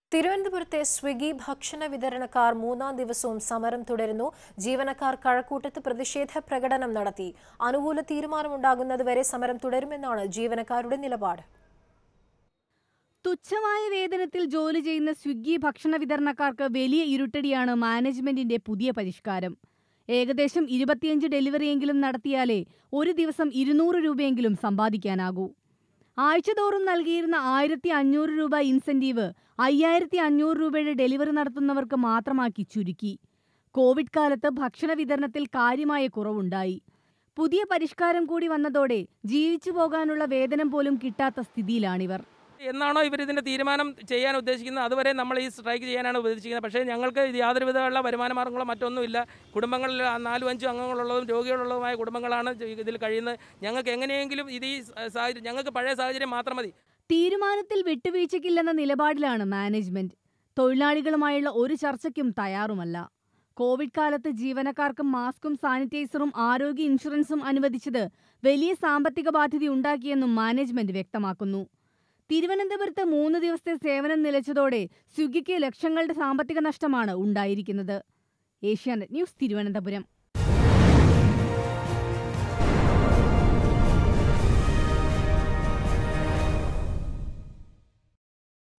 തിരുവനന്തപുരത്തെ സ്വിഗ്ഗി ഭക്ഷണ വിതരണക്കാർ മൂന്നാം ദിവസവും സമരം തുടരുന്നു ജീവനക്കാർ കഴക്കൂട്ടത്ത് പ്രതിഷേധ പ്രകടനം നടത്തി അനുകൂല തീരുമാനമുണ്ടാകുന്നതുവരെ സമരം തുടരുമെന്നാണ് ജീവനക്കാരുടെ നിലപാട് തുച്ഛമായ വേതനത്തിൽ ജോലി ചെയ്യുന്ന സ്വിഗ്ഗി ഭക്ഷണ വിതരണക്കാർക്ക് വലിയ ഇരുട്ടടിയാണ് മാനേജ്മെന്റിന്റെ പുതിയ പരിഷ്കാരം ഏകദേശം ഇരുപത്തിയഞ്ച് ഡെലിവറിയെങ്കിലും നടത്തിയാലേ ഒരു ദിവസം ഇരുന്നൂറ് രൂപയെങ്കിലും സമ്പാദിക്കാനാകൂ ആഴ്ചതോറും നൽകിയിരുന്ന ആയിരത്തി അഞ്ഞൂറ് രൂപ ഇൻസെന്റീവ് അയ്യായിരത്തി അഞ്ഞൂറ് രൂപയുടെ ഡെലിവറി നടത്തുന്നവർക്ക് മാത്രമാക്കി ചുരുക്കി കോവിഡ് കാലത്ത് ഭക്ഷണ വിതരണത്തിൽ കാര്യമായ കുറവുണ്ടായി പുതിയ പരിഷ്കാരം കൂടി വന്നതോടെ ജീവിച്ചു പോകാനുള്ള വേതനം പോലും കിട്ടാത്ത സ്ഥിതിയിലാണിവർ എന്നാണോ ഇവർ ഇതിൻ്റെ തീരുമാനം ചെയ്യാൻ ഉദ്ദേശിക്കുന്നത് അതുവരെ നമ്മൾ ഈ സ്ട്രൈക്ക് ചെയ്യാനാണ് ഉദ്ദേശിക്കുന്നത് പക്ഷേ ഞങ്ങൾക്ക് ഇത് യാതൊരു വിധമുള്ള വരുമാന മാർഗ്ഗങ്ങളോ മറ്റൊന്നുമില്ല കുടുംബങ്ങളിൽ നാലും അഞ്ചും അംഗങ്ങളുള്ളതും രോഗികളുള്ളതുമായ കുടുംബങ്ങളാണ് ഇതിൽ കഴിയുന്നത് ഞങ്ങൾക്ക് എങ്ങനെയെങ്കിലും ഇത് ഈ സാഹചര്യം ഞങ്ങൾക്ക് പഴയ സാഹചര്യം മാത്രം മതി തീരുമാനത്തിൽ വിട്ടുവീഴ്ചയ്ക്കില്ലെന്ന നിലപാടിലാണ് മാനേജ്മെന്റ് തൊഴിലാളികളുമായുള്ള ഒരു ചർച്ചയ്ക്കും തയ്യാറുമല്ല കോവിഡ് കാലത്ത് ജീവനക്കാർക്ക് മാസ്കും സാനിറ്റൈസറും ആരോഗ്യ ഇൻഷുറൻസും അനുവദിച്ചത് വലിയ സാമ്പത്തിക ബാധ്യതയുണ്ടാക്കിയെന്നും മാനേജ്മെന്റ് വ്യക്തമാക്കുന്നു തിരുവനന്തപുരത്ത് മൂന്ന് ദിവസത്തെ സേവനം നിലച്ചതോടെ സ്വിഗ്ഗിക്ക് ലക്ഷങ്ങളുടെ സാമ്പത്തിക നഷ്ടമാണ് ഉണ്ടായിരിക്കുന്നത് ഏഷ്യാനെറ്റ് ന്യൂസ് തിരുവനന്തപുരം